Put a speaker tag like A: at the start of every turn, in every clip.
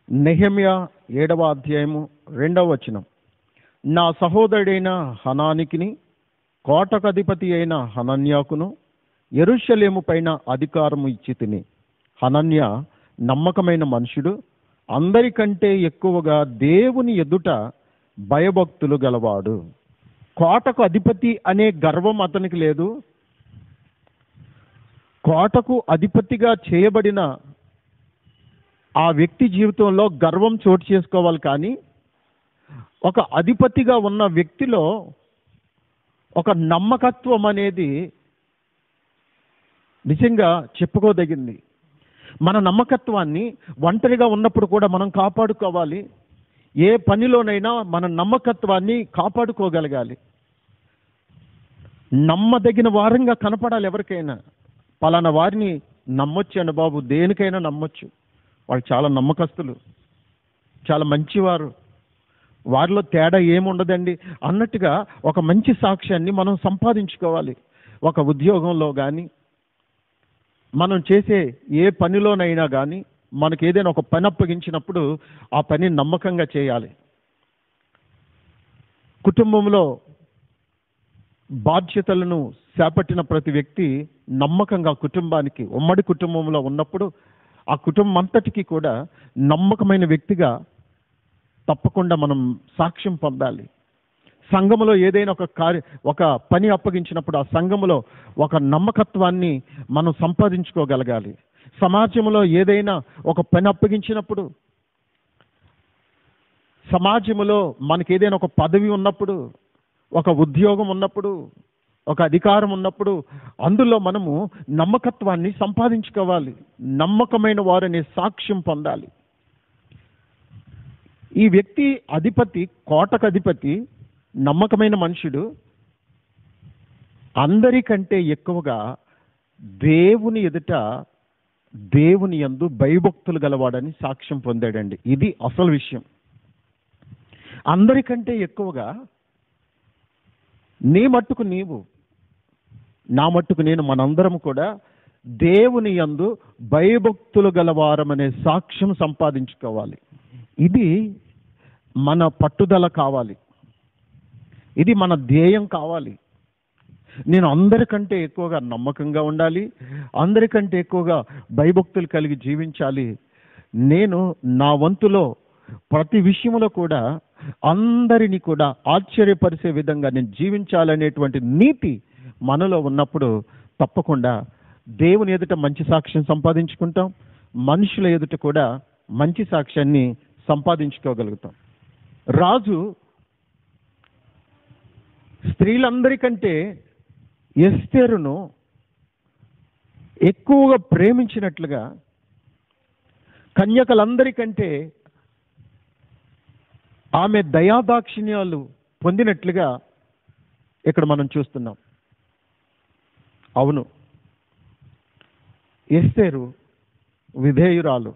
A: నెహమ్య ఏడవ అధ్యాయము రెండవ వచనం నా సహోదరుడైన హనానికిని కోటకధిపతి అయిన హనన్యాకును ఎరుషలేము పైన అధికారము ఇచ్చి తిని హనన్య నమ్మకమైన మనుషుడు అందరికంటే ఎక్కువగా దేవుని ఎదుట భయభక్తులు గలవాడు కోటకు అధిపతి అనే గర్వం అతనికి లేదు కోటకు అధిపతిగా చేయబడిన ఆ వ్యక్తి జీవితంలో గర్వం చోటు చేసుకోవాలి కానీ ఒక అధిపతిగా ఉన్న వ్యక్తిలో ఒక నమ్మకత్వం అనేది నిజంగా చెప్పుకోదగింది మన నమ్మకత్వాన్ని ఒంటరిగా ఉన్నప్పుడు కూడా మనం కాపాడుకోవాలి ఏ పనిలోనైనా మన నమ్మకత్వాన్ని కాపాడుకోగలగాలి నమ్మదగిన వారంగా కనపడాలి ఎవరికైనా పలానా వారిని నమ్మొచ్చు అండి బాబు దేనికైనా నమ్మొచ్చు వాళ్ళు చాలా నమ్మకస్తులు చాలా మంచివారు వారిలో తేడా ఏముండదండి అన్నట్టుగా ఒక మంచి సాక్ష్యాన్ని మనం సంపాదించుకోవాలి ఒక ఉద్యోగంలో కానీ మనం చేసే ఏ పనిలోనైనా కానీ మనకి ఏదైనా ఒక పని అప్పగించినప్పుడు ఆ పని నమ్మకంగా చేయాలి కుటుంబంలో బాధ్యతలను చేపట్టిన ప్రతి వ్యక్తి నమ్మకంగా కుటుంబానికి ఉమ్మడి కుటుంబంలో ఉన్నప్పుడు ఆ కుటుంబం అంతటికి కూడా నమ్మకమైన వ్యక్తిగా తప్పకుండా మనం సాక్ష్యం పొందాలి సంఘములో ఏదైనా ఒక కార్య ఒక పని అప్పగించినప్పుడు ఆ సంఘములో ఒక నమ్మకత్వాన్ని మనం సంపాదించుకోగలగాలి సమాజంలో ఏదైనా ఒక పని అప్పగించినప్పుడు సమాజంలో మనకి ఏదైనా ఒక పదవి ఉన్నప్పుడు ఒక ఉద్యోగం ఉన్నప్పుడు ఒక అధికారం ఉన్నప్పుడు అందులో మనము నమ్మకత్వాన్ని సంపాదించుకోవాలి నమ్మకమైన వారనే సాక్ష్యం పొందాలి ఈ వ్యక్తి అధిపతి కోటకు అధిపతి నమ్మకమైన మనుషుడు అందరికంటే ఎక్కువగా దేవుని ఎదుట దేవుని యందు భయభక్తులు గలవాడని సాక్ష్యం పొందాడండి ఇది అసలు విషయం అందరికంటే ఎక్కువగా నీ మట్టుకు నీవు నా మట్టుకు నేను మనందరం కూడా దేవుని యందు భయభక్తులు గలవారమనే సాక్ష్యం సంపాదించుకోవాలి ఇది మన పట్టుదల కావాలి ఇది మన ధ్యేయం కావాలి నేను అందరికంటే ఎక్కువగా నమ్మకంగా ఉండాలి అందరికంటే ఎక్కువగా భయభక్తులు కలిగి జీవించాలి నేను నా వంతులో ప్రతి విషయంలో కూడా అందరినీ కూడా ఆశ్చర్యపరిచే విధంగా నేను జీవించాలనేటువంటి నీతి మనలో ఉన్నప్పుడు తప్పకుండా దేవుని ఎదుట మంచి సాక్ష్యం సంపాదించుకుంటాం మనుషుల ఎదుట కూడా మంచి సాక్ష్యాన్ని సంపాదించుకోగలుగుతాం రాజు స్త్రీలందరికంటే ఎస్తేరును ఎక్కువగా ప్రేమించినట్లుగా కన్యకలందరికంటే ఆమె దయాదాక్షిణ్యాలు పొందినట్లుగా ఇక్కడ మనం చూస్తున్నాం అవును ఎస్తేరు విధేయురాలు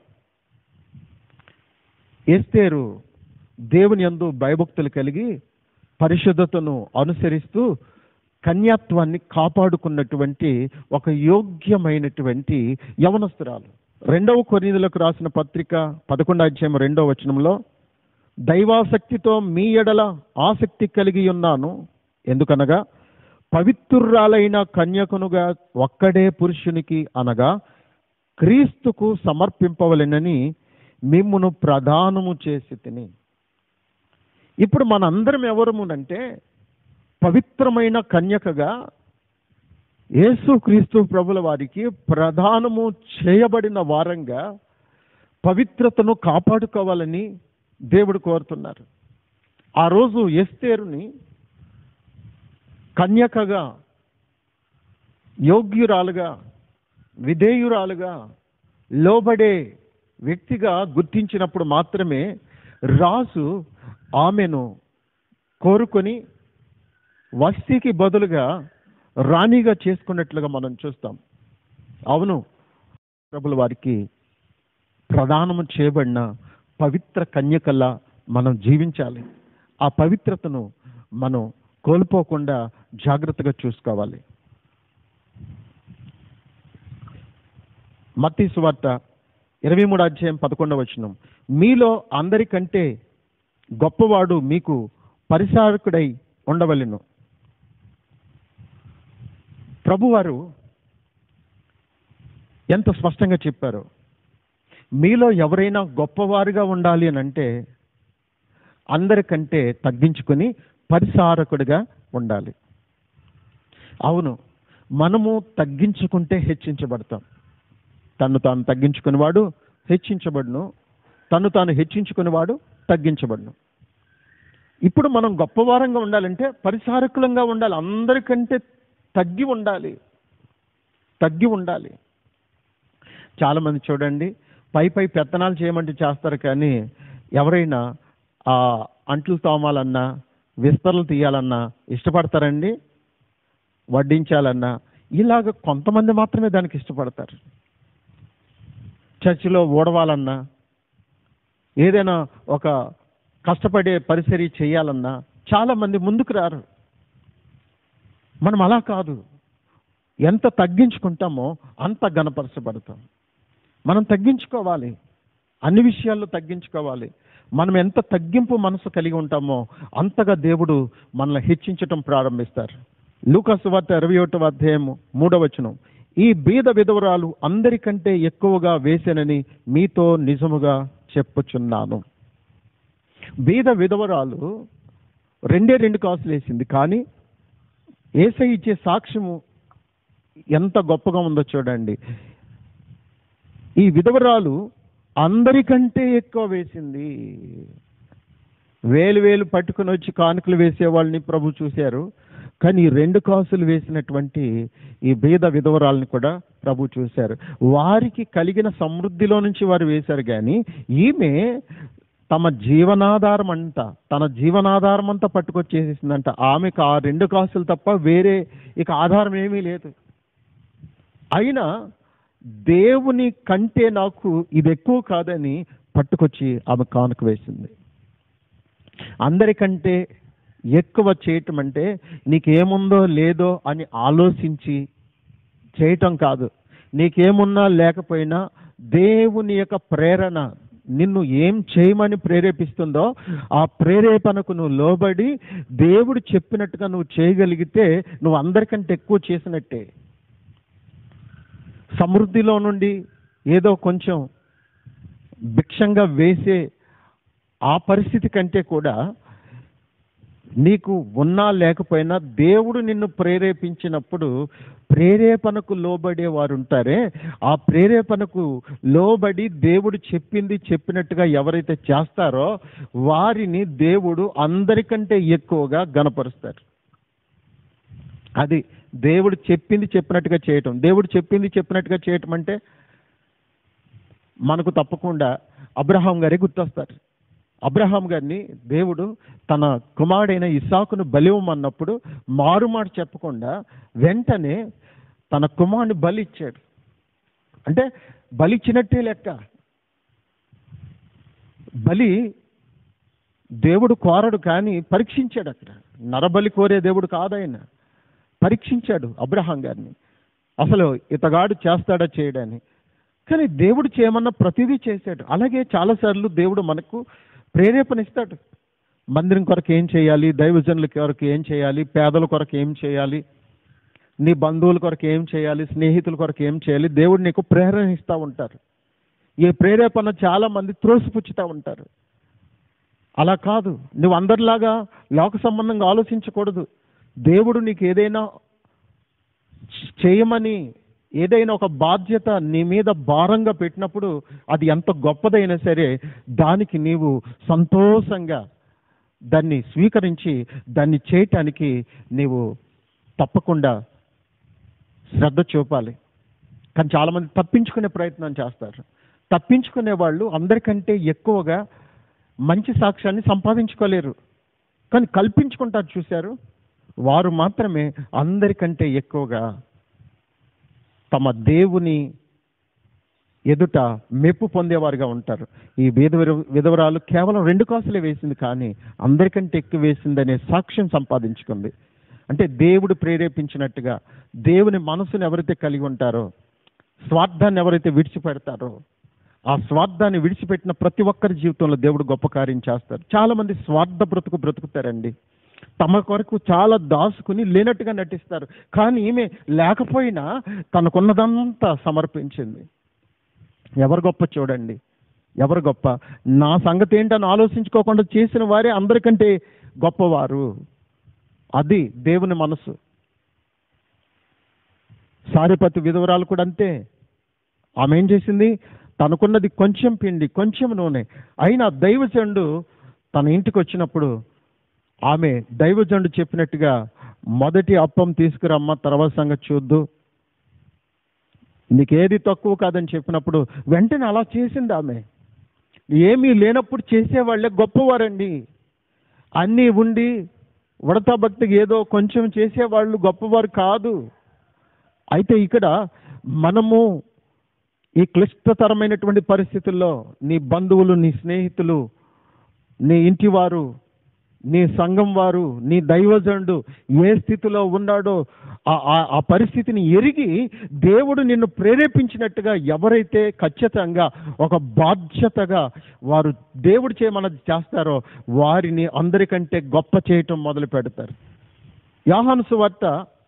A: ఎస్తేరు దేవుని యందు భయభక్తులు కలిగి పరిశుద్ధతను అనుసరిస్తూ కన్యాత్వాన్ని కాపాడుకున్నటువంటి ఒక యోగ్యమైనటువంటి యవనస్తురాలు రెండవ కొరీదులకు రాసిన పత్రిక పదకొండు అధ్యాయం రెండవ వచనంలో దైవాసక్తితో మీ ఎడల ఆసక్తి కలిగి ఉన్నాను ఎందుకనగా పవిత్రురాలైన కన్యకునుగా ఒక్కడే పురుషునికి అనగా క్రీస్తుకు సమర్పింపవలెనని మిమ్మును ప్రధానము చేసి తిని ఇప్పుడు మనందరం ఎవరమునంటే పవిత్రమైన కన్యకగా యేసు క్రీస్తు ప్రభుల వారికి ప్రధానము చేయబడిన వారంగా పవిత్రతను కాపాడుకోవాలని దేవుడు కోరుతున్నారు ఆ రోజు ఎస్తేరుని కన్యకగా యోగ్యురాలుగా విధేయురాలుగా లోబడే వ్యక్తిగా గుర్తించినప్పుడు మాత్రమే రాజు ఆమెను కోరుకొని వస్తీకి బదులుగా రాణిగా చేసుకున్నట్లుగా మనం చూస్తాం అవును ప్రభుల వారికి ప్రధానము చేయబడిన పవిత్ర కన్యకల్లా మనం జీవించాలి ఆ పవిత్రతను మనం కోల్పోకుండా జాగ్రత్తగా చూసుకోవాలి మత్తీ సువార్త ఇరవై మూడు అధ్యాయం పదకొండవ వచనం మీలో అందరికంటే గొప్పవాడు మీకు పరిసారకుడై ఉండవలెను ప్రభువారు ఎంత స్పష్టంగా చెప్పారు మీలో ఎవరైనా గొప్పవారుగా ఉండాలి అని అంటే అందరికంటే తగ్గించుకొని పరిసారకుడిగా ఉండాలి అవును మనము తగ్గించుకుంటే హెచ్చించబడతాం తను తాను తగ్గించుకునేవాడు హెచ్చించబడును తను తాను హెచ్చించుకునేవాడు తగ్గించబడును ఇప్పుడు మనం గొప్పవారంగా ఉండాలంటే పరిసారకులంగా ఉండాలి అందరికంటే తగ్గి ఉండాలి తగ్గి ఉండాలి చాలామంది చూడండి పై పై పెత్తనాలు చేయమంటే చేస్తారు కానీ ఎవరైనా ఆ అంట్లు తోమాలన్నా విస్తరలు తీయాలన్నా ఇష్టపడతారండి వడ్డించాలన్నా ఇలాగ కొంతమంది మాత్రమే దానికి ఇష్టపడతారు చర్చిలో ఓడవాలన్నా ఏదైనా ఒక కష్టపడే పరిసరి చేయాలన్నా చాలామంది ముందుకు రారు మనం అలా కాదు ఎంత తగ్గించుకుంటామో అంత గణపరచబడతాం మనం తగ్గించుకోవాలి అన్ని విషయాల్లో తగ్గించుకోవాలి మనం ఎంత తగ్గింపు మనసు కలిగి ఉంటామో అంతగా దేవుడు మనల్ని హెచ్చించటం ప్రారంభిస్తారు లూకాసు వార్త ఇరవై ఒకటవ అధ్యాయము మూడవచనం ఈ బీద విధవరాలు అందరికంటే ఎక్కువగా వేసెనని మీతో నిజముగా చెప్పుచున్నాను బీద విధవరాలు రెండే రెండు కాసులు వేసింది కానీ ఏసై ఇచ్చే సాక్ష్యము ఎంత గొప్పగా ఉందో చూడండి ఈ విధవరాలు అందరికంటే ఎక్కువ వేసింది వేలు వేలు పట్టుకుని వచ్చి కానుకలు వేసే వాళ్ళని ప్రభు చూశారు కానీ ఈ రెండు కాసులు వేసినటువంటి ఈ బీద విధవరాలని కూడా ప్రభు చూశారు వారికి కలిగిన సమృద్ధిలో నుంచి వారు వేశారు కానీ ఈమె తమ జీవనాధారం అంట తన జీవనాధారం అంతా పట్టుకొచ్చేసేసిందంట ఆమెకు ఆ రెండు కాసులు తప్ప వేరే ఇక ఆధారం ఏమీ లేదు అయినా దేవుని కంటే నాకు ఇది ఎక్కువ కాదని పట్టుకొచ్చి ఆమె కానుక వేసింది అందరికంటే ఎక్కువ చేయటం అంటే నీకేముందో లేదో అని ఆలోచించి చేయటం కాదు నీకేమున్నా లేకపోయినా దేవుని యొక్క ప్రేరణ నిన్ను ఏం చేయమని ప్రేరేపిస్తుందో ఆ ప్రేరేపణకు నువ్వు లోబడి దేవుడు చెప్పినట్టుగా నువ్వు చేయగలిగితే నువ్వు అందరికంటే ఎక్కువ చేసినట్టే సమృద్ధిలో నుండి ఏదో కొంచెం భిక్షంగా వేసే ఆ పరిస్థితి కంటే కూడా నీకు ఉన్నా లేకపోయినా దేవుడు నిన్ను ప్రేరేపించినప్పుడు ప్రేరేపణకు లోబడే వారు ఉంటారే ఆ ప్రేరేపణకు లోబడి దేవుడు చెప్పింది చెప్పినట్టుగా ఎవరైతే చేస్తారో వారిని దేవుడు అందరికంటే ఎక్కువగా గనపరుస్తారు అది దేవుడు చెప్పింది చెప్పినట్టుగా చేయటం దేవుడు చెప్పింది చెప్పినట్టుగా చేయటం అంటే మనకు తప్పకుండా అబ్రహాం గారే గుర్తొస్తారు అబ్రహాం గారిని దేవుడు తన కుమారుడైన ఇసాకును బలివ్వమన్నప్పుడు మారుమాట చెప్పకుండా వెంటనే తన కుమారుని బలి ఇచ్చాడు అంటే బలి ఇచ్చినట్టే లెక్క బలి దేవుడు కోరడు కానీ పరీక్షించాడు అక్కడ నరబలి కోరే దేవుడు కాదాయన పరీక్షించాడు అబ్రహాం గారిని అసలు ఇతగాడు చేస్తాడా చేయడని కానీ దేవుడు చేయమన్న ప్రతిదీ చేశాడు అలాగే చాలాసార్లు దేవుడు మనకు ప్రేరేపణ ఇస్తాడు మందిరం కొరకు ఏం చేయాలి దైవజనుల కొరకు ఏం చేయాలి పేదల కొరకు ఏం చేయాలి నీ బంధువుల కొరకు ఏం చేయాలి స్నేహితుల కొరకు ఏం చేయాలి దేవుడు నీకు ప్రేరణ ఇస్తూ ఉంటారు ఈ ప్రేరేపణ చాలా మంది త్రోసిపుచ్చుతూ ఉంటారు అలా కాదు నువ్వు అందరిలాగా లోక సంబంధంగా ఆలోచించకూడదు దేవుడు నీకు ఏదైనా చేయమని ఏదైనా ఒక బాధ్యత నీ మీద భారంగా పెట్టినప్పుడు అది ఎంత గొప్పదైనా సరే దానికి నీవు సంతోషంగా దాన్ని స్వీకరించి దాన్ని చేయటానికి నీవు తప్పకుండా శ్రద్ధ చూపాలి కానీ చాలామంది తప్పించుకునే ప్రయత్నం చేస్తారు తప్పించుకునే వాళ్ళు అందరికంటే ఎక్కువగా మంచి సాక్ష్యాన్ని సంపాదించుకోలేరు కానీ కల్పించుకుంటారు చూశారు వారు మాత్రమే అందరికంటే ఎక్కువగా తమ దేవుని ఎదుట మెప్పు పొందేవారుగా ఉంటారు ఈ వేద విధవరాలు కేవలం రెండు కాసులే వేసింది కానీ అందరికంటే ఎక్కువ వేసిందనే సాక్ష్యం సంపాదించుకుంది అంటే దేవుడు ప్రేరేపించినట్టుగా దేవుని మనసుని ఎవరైతే కలిగి ఉంటారో స్వార్థాన్ని ఎవరైతే విడిచిపెడతారో ఆ స్వార్థాన్ని విడిచిపెట్టిన ప్రతి ఒక్కరి జీవితంలో దేవుడు గొప్ప కార్యం చేస్తారు చాలా మంది స్వార్థ బ్రతుకు బ్రతుకుతారండి తమ కొరకు చాలా దాచుకుని లేనట్టుగా నటిస్తారు కానీ ఈమె లేకపోయినా తనకున్నదంతా సమర్పించింది ఎవరు గొప్ప చూడండి ఎవరు గొప్ప నా సంగతి ఏంటని ఆలోచించుకోకుండా చేసిన వారే అందరికంటే గొప్పవారు అది దేవుని మనసు సారిపతి విధవరాలు కూడా అంతే ఆమె ఏం చేసింది తనకున్నది కొంచెం పిండి కొంచెం నూనె అయినా దైవజండు తన ఇంటికి వచ్చినప్పుడు ఆమె దైవజండు చెప్పినట్టుగా మొదటి అప్పం తీసుకురమ్మ తర్వాత సంగతి చూద్దు నీకేది తక్కువ కాదని చెప్పినప్పుడు వెంటనే అలా చేసింది ఆమె ఏమీ లేనప్పుడు చేసేవాళ్ళే గొప్పవారండి అన్నీ ఉండి ఉడతా భక్తికి ఏదో కొంచెం చేసేవాళ్ళు గొప్పవారు కాదు అయితే ఇక్కడ మనము ఈ క్లిష్టతరమైనటువంటి పరిస్థితుల్లో నీ బంధువులు నీ స్నేహితులు నీ ఇంటి వారు నీ సంఘం వారు నీ దైవజనుడు ఏ స్థితిలో ఉన్నాడో ఆ- ఆ- ఆ పరిస్థితిని ఎరిగి దేవుడు నిన్ను ప్రేరేపించినట్టుగా ఎవరైతే ఖచ్చితంగా ఒక బాధ్యతగా వారు దేవుడు చేయమన్నది చేస్తారో వారిని అందరికంటే గొప్ప చేయటం మొదలు పెడతారు యాహాను సువార్త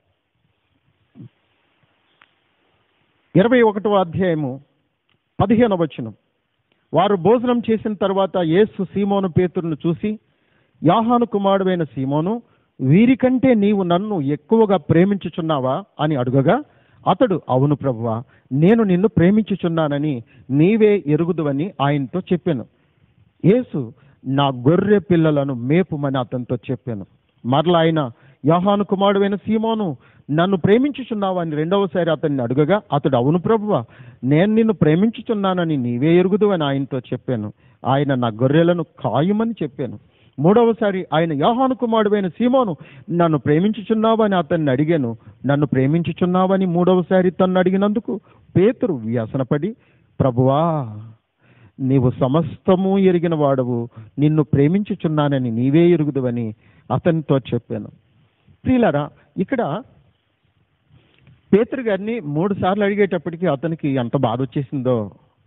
A: ఇరవై ఒకటవ అధ్యాయము పదిహేనవ వచనం వారు భోజనం చేసిన తర్వాత యేసు సీమోను పేతురును చూసి యాహాను కుమారుడైన సీమోను వీరికంటే నీవు నన్ను ఎక్కువగా ప్రేమించుచున్నావా అని అడుగగా అతడు అవును ప్రభువా నేను నిన్ను ప్రేమించుచున్నానని నీవే ఎరుగుదువని ఆయనతో చెప్పాను యేసు నా గొర్రె పిల్లలను మేపుమని అతనితో చెప్పాను మరలా ఆయన యోహాను కుమారుడైన సీమోను నన్ను ప్రేమించుచున్నావా అని రెండవసారి అతన్ని అడుగగా అతడు అవును ప్రభువా నేను నిన్ను ప్రేమించుచున్నానని నీవే ఎరుగుదు అని ఆయనతో చెప్పాను ఆయన నా గొర్రెలను కాయుమని చెప్పాను మూడవసారి ఆయన యోహాను కుమారుడైన సీమోను నన్ను ప్రేమించుచున్నావని అతన్ని అడిగాను నన్ను ప్రేమించుచున్నావని మూడవసారి తన్ను అడిగినందుకు పేతురు వ్యసనపడి ప్రభువా నీవు సమస్తము ఎరిగిన వాడవు నిన్ను ప్రేమించుచున్నానని నీవే ఎరుగుదువని అతనితో చెప్పాను ప్రియులారా ఇక్కడ పేతురు గారిని మూడు సార్లు అడిగేటప్పటికి అతనికి ఎంత బాధ వచ్చేసిందో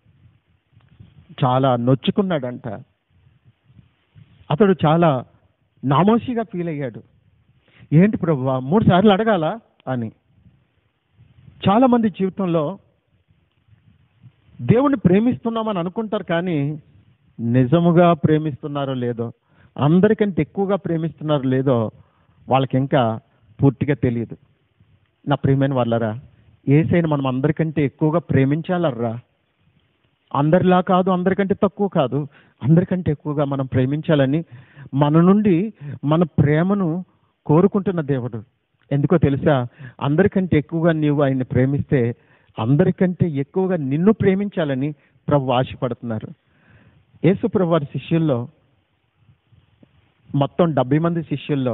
A: చాలా నొచ్చుకున్నాడంట అతడు చాలా నామోషిగా ఫీల్ అయ్యాడు ఏంటి ప్రభువా మూడు సార్లు అడగాల అని చాలా మంది జీవితంలో దేవుణ్ణి ప్రేమిస్తున్నామని అనుకుంటారు కానీ నిజముగా ప్రేమిస్తున్నారో లేదో అందరికంటే ఎక్కువగా ప్రేమిస్తున్నారో లేదో వాళ్ళకి ఇంకా పూర్తిగా తెలియదు నా ప్రియమైన వాళ్ళరా ఏసైనా మనం అందరికంటే ఎక్కువగా ప్రేమించాలర్రా అందరిలా కాదు అందరికంటే తక్కువ కాదు అందరికంటే ఎక్కువగా మనం ప్రేమించాలని మన నుండి మన ప్రేమను కోరుకుంటున్న దేవుడు ఎందుకో తెలుసా అందరికంటే ఎక్కువగా నీవు ఆయన్ని ప్రేమిస్తే అందరికంటే ఎక్కువగా నిన్ను ప్రేమించాలని ప్రభు ఆశపడుతున్నారు యేసు ప్రభు వారి శిష్యుల్లో మొత్తం డెబ్బై మంది శిష్యుల్లో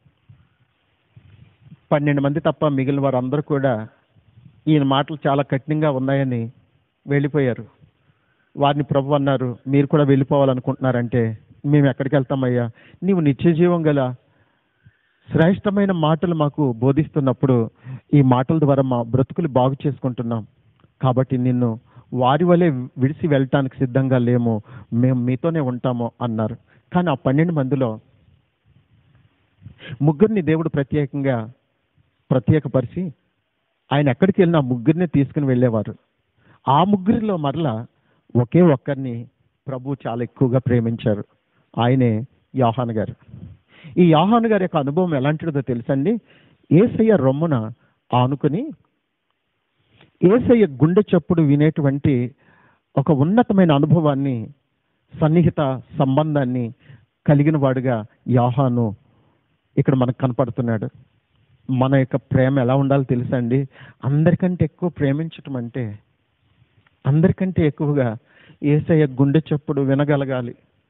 A: పన్నెండు మంది తప్ప మిగిలిన వారందరూ కూడా ఈయన మాటలు చాలా కఠినంగా ఉన్నాయని వెళ్ళిపోయారు వారిని ప్రభు అన్నారు మీరు కూడా వెళ్ళిపోవాలనుకుంటున్నారంటే మేము ఎక్కడికి వెళ్తామయ్యా నీవు నిత్య జీవం గల శ్రేష్టమైన మాటలు మాకు బోధిస్తున్నప్పుడు ఈ మాటల ద్వారా మా బ్రతుకులు బాగు చేసుకుంటున్నాం కాబట్టి నిన్ను వారి వలె విడిసి వెళ్ళటానికి సిద్ధంగా లేము మేము మీతోనే ఉంటాము అన్నారు కానీ ఆ పన్నెండు మందిలో ముగ్గురిని దేవుడు ప్రత్యేకంగా ప్రత్యేకపరిచి ఆయన ఎక్కడికి వెళ్ళినా ఆ ముగ్గురిని తీసుకుని వెళ్ళేవారు ఆ ముగ్గురిలో మరలా ఒకే ఒక్కరిని ప్రభు చాలా ఎక్కువగా ప్రేమించారు ఆయనే యోహాన్ గారు ఈ యోహాన్ గారి యొక్క అనుభవం ఎలాంటిదో తెలుసండి ఏసయ్య రొమ్మున ఆనుకుని ఏసయ్య గుండె చప్పుడు వినేటువంటి ఒక ఉన్నతమైన అనుభవాన్ని సన్నిహిత సంబంధాన్ని కలిగిన వాడుగా యోహాను ఇక్కడ మనకు కనపడుతున్నాడు మన యొక్క ప్రేమ ఎలా ఉండాలో తెలుసండి అందరికంటే ఎక్కువ ప్రేమించటం అంటే అందరికంటే ఎక్కువగా ఏసయ్య గుండె చప్పుడు వినగలగాలి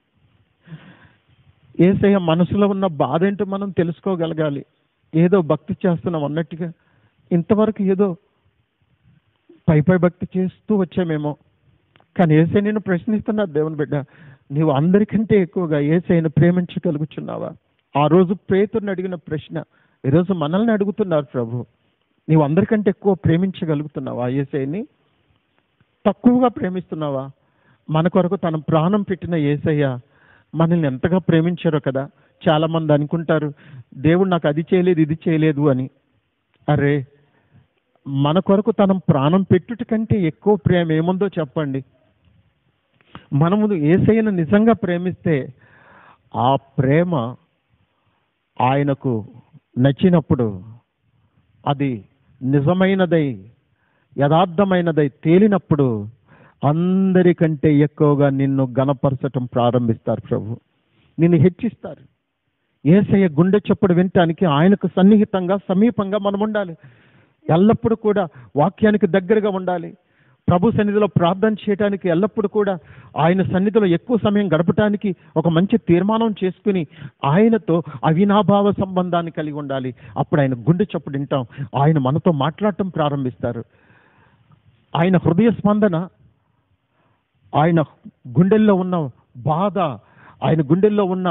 A: ఏసయ్య మనసులో ఉన్న బాధ ఏంటో మనం తెలుసుకోగలగాలి ఏదో భక్తి చేస్తున్నాం అన్నట్టుగా ఇంతవరకు ఏదో పై పై భక్తి చేస్తూ వచ్చామేమో కానీ ఏసై నేను ప్రశ్నిస్తున్నా దేవుని బిడ్డ నీవు అందరికంటే ఎక్కువగా ఏసైను ప్రేమించగలుగుచున్నావా ఆ రోజు పేతుర్ని అడిగిన ప్రశ్న ఈరోజు మనల్ని అడుగుతున్నారు ప్రభు నీవు అందరికంటే ఎక్కువ ప్రేమించగలుగుతున్నావా ఏసైని తక్కువగా ప్రేమిస్తున్నావా మన కొరకు తన ప్రాణం పెట్టిన ఏసయ్య మనల్ని ఎంతగా ప్రేమించారో కదా చాలా మంది అనుకుంటారు దేవుడు నాకు అది చేయలేదు ఇది చేయలేదు అని అరే మన కొరకు తన ప్రాణం పెట్టుట కంటే ఎక్కువ ప్రేమ ఏముందో చెప్పండి మనము ఏసయ్యను నిజంగా ప్రేమిస్తే ఆ ప్రేమ ఆయనకు నచ్చినప్పుడు అది నిజమైనదై యథార్థమైనదై తేలినప్పుడు అందరికంటే ఎక్కువగా నిన్ను గణపరచటం ప్రారంభిస్తారు ప్రభు నిన్ను హెచ్చిస్తారు ఏసయ్య గుండె చప్పుడు వినటానికి ఆయనకు సన్నిహితంగా సమీపంగా మనం ఉండాలి ఎల్లప్పుడూ కూడా వాక్యానికి దగ్గరగా ఉండాలి ప్రభు సన్నిధిలో ప్రార్థన చేయడానికి ఎల్లప్పుడూ కూడా ఆయన సన్నిధిలో ఎక్కువ సమయం గడపటానికి ఒక మంచి తీర్మానం చేసుకుని ఆయనతో అవినాభావ సంబంధాన్ని కలిగి ఉండాలి అప్పుడు ఆయన గుండె చప్పుడు వింటాం ఆయన మనతో మాట్లాడటం ప్రారంభిస్తారు ఆయన హృదయ స్పందన ఆయన గుండెల్లో ఉన్న బాధ ఆయన గుండెల్లో ఉన్న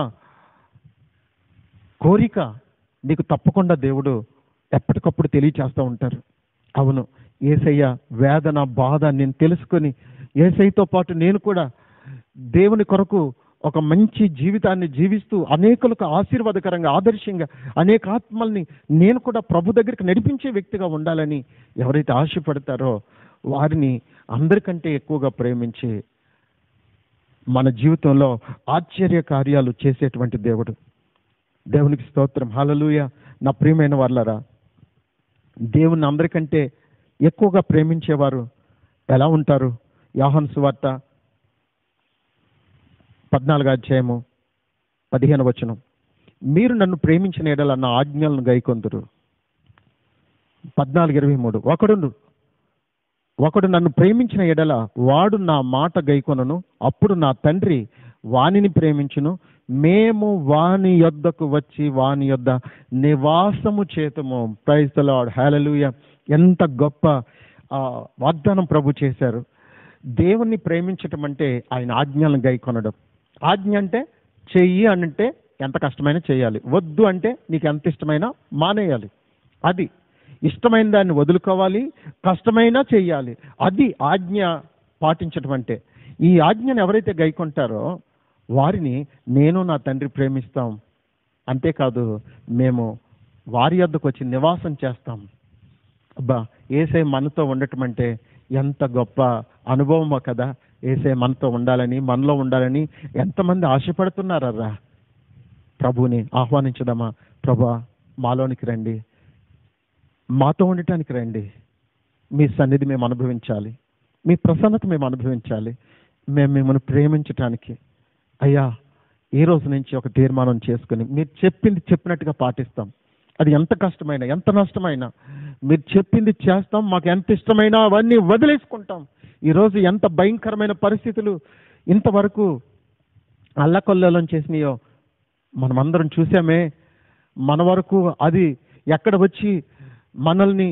A: కోరిక నీకు తప్పకుండా దేవుడు ఎప్పటికప్పుడు తెలియచేస్తూ ఉంటారు అవును ఏసయ్య వేదన బాధ నేను తెలుసుకొని ఏసయ్యతో పాటు నేను కూడా దేవుని కొరకు ఒక మంచి జీవితాన్ని జీవిస్తూ అనేకులకు ఆశీర్వాదకరంగా ఆదర్శంగా అనేక ఆత్మల్ని నేను కూడా ప్రభు దగ్గరికి నడిపించే వ్యక్తిగా ఉండాలని ఎవరైతే ఆశపడతారో వారిని అందరికంటే ఎక్కువగా ప్రేమించి మన జీవితంలో ఆశ్చర్య కార్యాలు చేసేటువంటి దేవుడు దేవునికి స్తోత్రం హల్లెలూయా నా ప్రియమైన వాళ్ళరా దేవుని అందరికంటే ఎక్కువగా ప్రేమించేవారు ఎలా ఉంటారు యాహన్ సువార్త పద్నాలుగు అధ్యాయము పదిహేను వచనం మీరు నన్ను ప్రేమించిన ఎడల నా ఆజ్ఞలను గైకొందురు పద్నాలుగు ఇరవై మూడు ఒకడు ఒకడు నన్ను ప్రేమించిన ఎడల వాడు నా మాట గైకొనను అప్పుడు నా తండ్రి వానిని ప్రేమించును మేము వాని యొద్దకు వచ్చి వాని యొద్ద నివాసము చేతము ప్రైజ్ ద లార్డ్ హల్లెలూయా ఎంత గొప్ప ఆ, వాగ్దానం ప్రభు చేశారు దేవుణ్ణి ప్రేమించటం అంటే ఆయన ఆజ్ఞలను గైకొనడం ఆజ్ఞ అంటే చెయ్యి అంటే ఎంత కష్టమైనా చేయాలి వద్దు అంటే నీకు ఎంత ఇష్టమైనా మానేయాలి అది ఇష్టమైన దాన్ని వదులుకోవాలి కష్టమైనా చేయాలి అది ఆజ్ఞ పాటించటం అంటే ఈ ఆజ్ఞను ఎవరైతే గైకొంటారో వారిని నేను నా తండ్రి ప్రేమిస్తాం అంతేకాదు మేము వారి వద్దకు వచ్చి నివాసం చేస్తాం అబ్బా ఏసై మనతో ఉండటం అంటే ఎంత గొప్ప అనుభవమో కదా ఏసై మనతో ఉండాలని మనలో ఉండాలని ఎంతమంది ఆశపడుతున్నారరా ప్రభుని ఆహ్వానించదమా ప్రభా మాలోనికి రండి మాతో ఉండటానికి రండి మీ సన్నిధి మేము అనుభవించాలి మీ ప్రసన్నత మేము అనుభవించాలి మేము మిమ్మల్ని ప్రేమించటానికి అయ్యా ఈ రోజు నుంచి ఒక తీర్మానం చేసుకుని మీరు చెప్పింది చెప్పినట్టుగా పాటిస్తాం అది ఎంత కష్టమైనా ఎంత నష్టమైనా మీరు చెప్పింది చేస్తాం మాకు ఎంత ఇష్టమైనా అవన్నీ వదిలేసుకుంటాం ఈరోజు ఎంత భయంకరమైన పరిస్థితులు ఇంతవరకు అల్లకొల్లోలం చేసినాయో మనమందరం చూసామే మన వరకు అది ఎక్కడ వచ్చి మనల్ని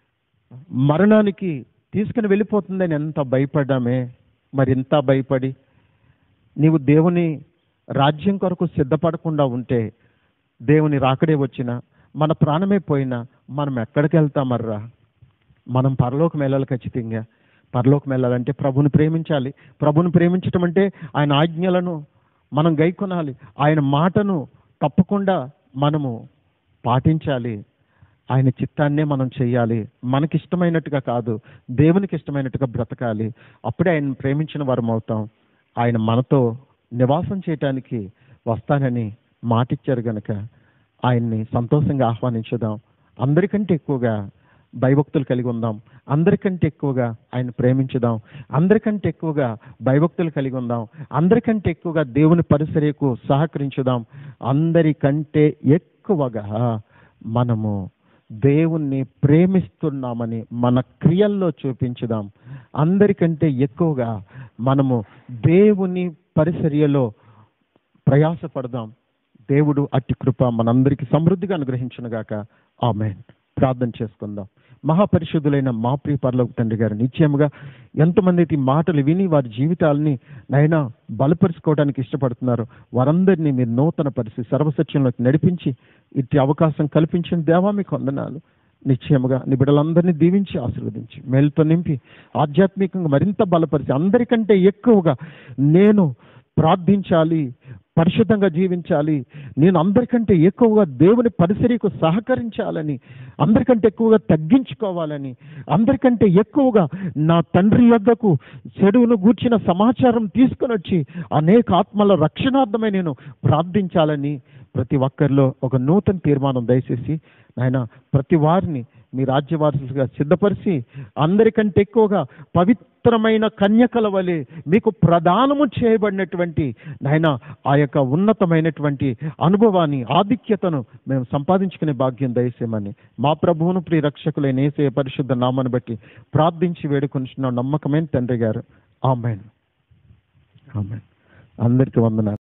A: మరణానికి తీసుకుని వెళ్ళిపోతుందని ఎంత భయపడ్డామే మరి ఎంత భయపడి నీవు దేవుని రాజ్యం కొరకు సిద్ధపడకుండా ఉంటే దేవుని రాకడే వచ్చినా మన ప్రాణమే పోయినా మనం ఎక్కడికి వెళ్తామర్రా మనం పరలోకం వెళ్ళాలి ఖచ్చితంగా పరలోకం వెళ్ళాలంటే ప్రభుని ప్రేమించాలి ప్రభుని ప్రేమించటం అంటే ఆయన ఆజ్ఞలను మనం గైకొనాలి ఆయన మాటను తప్పకుండా మనము పాటించాలి ఆయన చిత్తాన్నే మనం చేయాలి మనకి ఇష్టమైనట్టుగా కాదు దేవునికి ఇష్టమైనట్టుగా బ్రతకాలి అప్పుడే ఆయన ప్రేమించిన వారం అవుతాం ఆయన మనతో నివాసం చేయటానికి వస్తానని మాటిచ్చారు గనక ఆయన్ని సంతోషంగా ఆహ్వానించుదాం అందరికంటే ఎక్కువగా భయభక్తులు కలిగి ఉందాం అందరికంటే ఎక్కువగా ఆయన ప్రేమించుదాం అందరికంటే ఎక్కువగా భయభక్తులు కలిగి ఉందాం అందరికంటే ఎక్కువగా దేవుని పరిసరకు సహకరించుదాం అందరికంటే ఎక్కువగా మనము దేవుణ్ణి ప్రేమిస్తున్నామని మన క్రియల్లో చూపించుదాం అందరికంటే ఎక్కువగా మనము దేవుని పరిచర్యలో ప్రయాసపడదాం దేవుడు అట్టి కృప మనందరికీ సమృద్ధిగా అనుగ్రహించునుగాక ఆమెన్ ప్రార్థన చేసుకుందాం మహాపరిశుద్ధులైన మా ప్రియ పరలోక తండ్రి గారు నిశ్చయముగా ఎంతమంది అయితే ఈ మాటలు విని వారి జీవితాలని నైనా బలపరుచుకోవడానికి ఇష్టపడుతున్నారు వారందరినీ మీరు నూతన పరిస్థితి సర్వసత్యంలోకి నడిపించి ఇట్టి అవకాశం కల్పించిన దేవా మీకు వందనాలు నిశ్చయముగా నీ బిడ్డలందరినీ దీవించి ఆశీర్వదించి మేలుతో నింపి ఆధ్యాత్మికంగా మరింత బలపరిచి అందరికంటే ఎక్కువగా నేను ప్రార్థించాలి పరిశుద్ధంగా జీవించాలి నేను అందరికంటే ఎక్కువగా దేవుని పరిసరీకు సహకరించాలని అందరికంటే ఎక్కువగా తగ్గించుకోవాలని అందరికంటే ఎక్కువగా నా తండ్రి వద్దకు చెడువును గూర్చిన సమాచారం తీసుకొని వచ్చి అనేక ఆత్మల రక్షణార్థమై నేను ప్రార్థించాలని ప్రతి ఒక్కరిలో ఒక నూతన తీర్మానం దయచేసి నాయన ప్రతి వారిని మీ రాజ్యవారసులుగా సిద్ధపరిచి అందరికంటే ఎక్కువగా పవిత్రమైన కన్యకల వలె మీకు ప్రదానము చేయబడినటువంటి నాయన ఆ యొక్క ఉన్నతమైనటువంటి అనుభవాన్ని ఆధిక్యతను మేము సంపాదించుకునే భాగ్యం దయచేయమని మా ప్రభువును ప్రియ రక్షకులైన ఏసే పరిశుద్ధ నామాన్ని బట్టి ప్రార్థించి వేడుకొనిచున్న నమ్మకమైన తండ్రి గారు ఆమెన్ ఆమెన్ అందరికీ వందనాలు